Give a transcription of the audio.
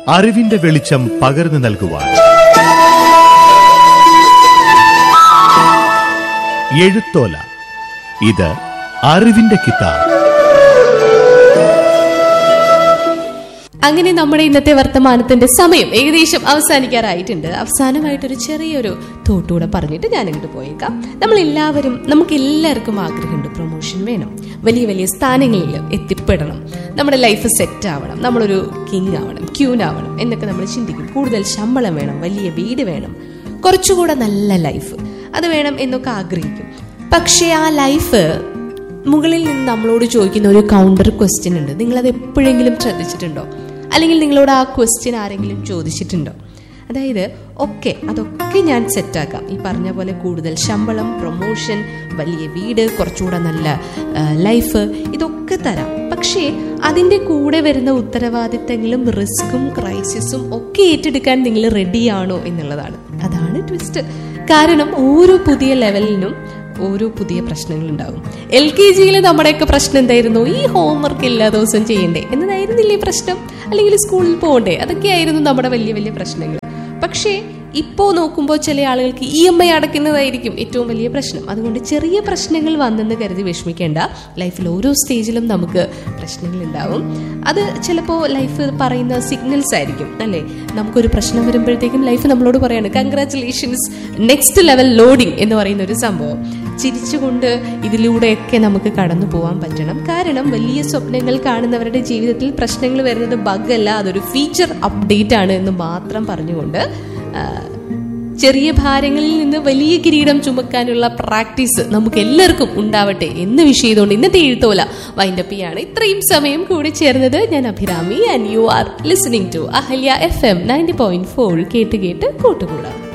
അറിവിന്റെ വെളിച്ചം പകർന്നു നൽകുവാൻ എഴുത്തോല ഇത് അറിവിന്റെ കിതാബ് അങ്ങനെ നമ്മുടെ ഇന്നത്തെ വർത്തമാനത്തിന്റെ സമയം ഏകദേശം അവസാനിക്കാറായിട്ടുണ്ട് അവസാനമായിട്ടൊരു ചെറിയൊരു തോട്ടുകൂടെ പറഞ്ഞിട്ട് ഞാൻ ഇങ്ങോട്ട് പോയേക്കാം നമ്മൾ എല്ലാവരും നമുക്ക് എല്ലാവർക്കും ആഗ്രഹമുണ്ട് പ്രൊമോഷൻ വേണം വലിയ വലിയ സ്ഥാനങ്ങളിൽ എത്തിപ്പെടണം നമ്മുടെ ലൈഫ് സെറ്റ് ആവണം നമ്മളൊരു കിങ് ആവണം ക്യൂൻ ആവണം എന്നൊക്കെ നമ്മൾ ചിന്തിക്കും കൂടുതൽ ശമ്പളം വേണം വലിയ വീട് വേണം കുറച്ചുകൂടെ നല്ല ലൈഫ് അത് വേണം എന്നൊക്കെ ആഗ്രഹിക്കും പക്ഷേ ആ ലൈഫ് മുകളിൽ നിന്ന് നമ്മളോട് ചോദിക്കുന്ന ഒരു കൗണ്ടർ ക്വസ്റ്റ്യൻ ഉണ്ട് നിങ്ങളത് എപ്പോഴെങ്കിലും ശ്രദ്ധിച്ചിട്ടുണ്ടോ അല്ലെങ്കിൽ നിങ്ങളോട് ആ ക്വസ്റ്റ്യൻ ആരെങ്കിലും ചോദിച്ചിട്ടുണ്ടോ അതായത് ഒക്കെ അതൊക്കെ ഞാൻ സെറ്റാക്കാം ഈ പറഞ്ഞ പോലെ കൂടുതൽ ശമ്പളം പ്രൊമോഷൻ വലിയ വീട് കുറച്ചുകൂടെ നല്ല ലൈഫ് ഇതൊക്കെ തരാം പക്ഷേ അതിൻ്റെ കൂടെ വരുന്ന ഉത്തരവാദിത്തങ്ങളും റിസ്ക്കും ക്രൈസിസും ഒക്കെ ഏറ്റെടുക്കാൻ നിങ്ങൾ റെഡിയാണോ എന്നുള്ളതാണ് അതാണ് ട്വിസ്റ്റ് കാരണം ഓരോ പുതിയ ലെവലിനും ഓരോ പുതിയ പ്രശ്നങ്ങൾ ഉണ്ടാവും എൽ കെ ജിയിൽ നമ്മുടെയൊക്കെ പ്രശ്നം എന്തായിരുന്നു ഈ ഹോംവർക്ക് എല്ലാ ദിവസവും ചെയ്യണ്ടേ എന്നതായിരുന്നില്ലേ പ്രശ്നം അല്ലെങ്കിൽ സ്കൂളിൽ പോകണ്ടേ അതൊക്കെയായിരുന്നു നമ്മുടെ വലിയ വലിയ പ്രശ്നങ്ങൾ പക്ഷേ ഇപ്പോൾ നോക്കുമ്പോൾ ചില ആളുകൾക്ക് ഇ എം ഐ അടയ്ക്കുന്നതായിരിക്കും ഏറ്റവും വലിയ പ്രശ്നം അതുകൊണ്ട് ചെറിയ പ്രശ്നങ്ങൾ വന്നെന്ന് കരുതി വിഷമിക്കേണ്ട ലൈഫിൽ ഓരോ സ്റ്റേജിലും നമുക്ക് പ്രശ്നങ്ങൾ ഉണ്ടാവും അത് ചിലപ്പോൾ ലൈഫ് പറയുന്ന സിഗ്നൽസ് ആയിരിക്കും അല്ലേ നമുക്കൊരു പ്രശ്നം വരുമ്പോഴത്തേക്കും ലൈഫ് നമ്മളോട് പറയാണ് കൺഗ്രാറ്റുലേഷൻസ് നെക്സ്റ്റ് ലെവൽ ലോഡിംഗ് എന്ന് പറയുന്ന ഒരു സംഭവം ചിരിച്ചുകൊണ്ട് ഇതിലൂടെയൊക്കെ നമുക്ക് കടന്നു പോകാൻ പറ്റണം കാരണം വലിയ സ്വപ്നങ്ങൾ കാണുന്നവരുടെ ജീവിതത്തിൽ പ്രശ്നങ്ങൾ വരുന്നത് ബഗ് അല്ല അതൊരു ഫീച്ചർ അപ്ഡേറ്റ് ആണ് എന്ന് മാത്രം പറഞ്ഞുകൊണ്ട് ആ, ചെറിയ ഭാരങ്ങളിൽ നിന്ന് വലിയ കിരീടം ചുമക്കാനുള്ള പ്രാക്ടീസ് നമുക്ക് എല്ലാവർക്കും ഉണ്ടാവട്ടെ എന്ന് വിഷയതുകൊണ്ട് ഇന്നത്തെ എഴുത്തോല വൈൻഡപ്പ് ചെയ്യാണ് ഇത്രയും സമയം കൂടി ചേർന്നത് ഞാൻ Abhirami and you are listening to Ahalya F M ninety point four കേട്ട് കേട്ട് കൂട്ടുകൂടാം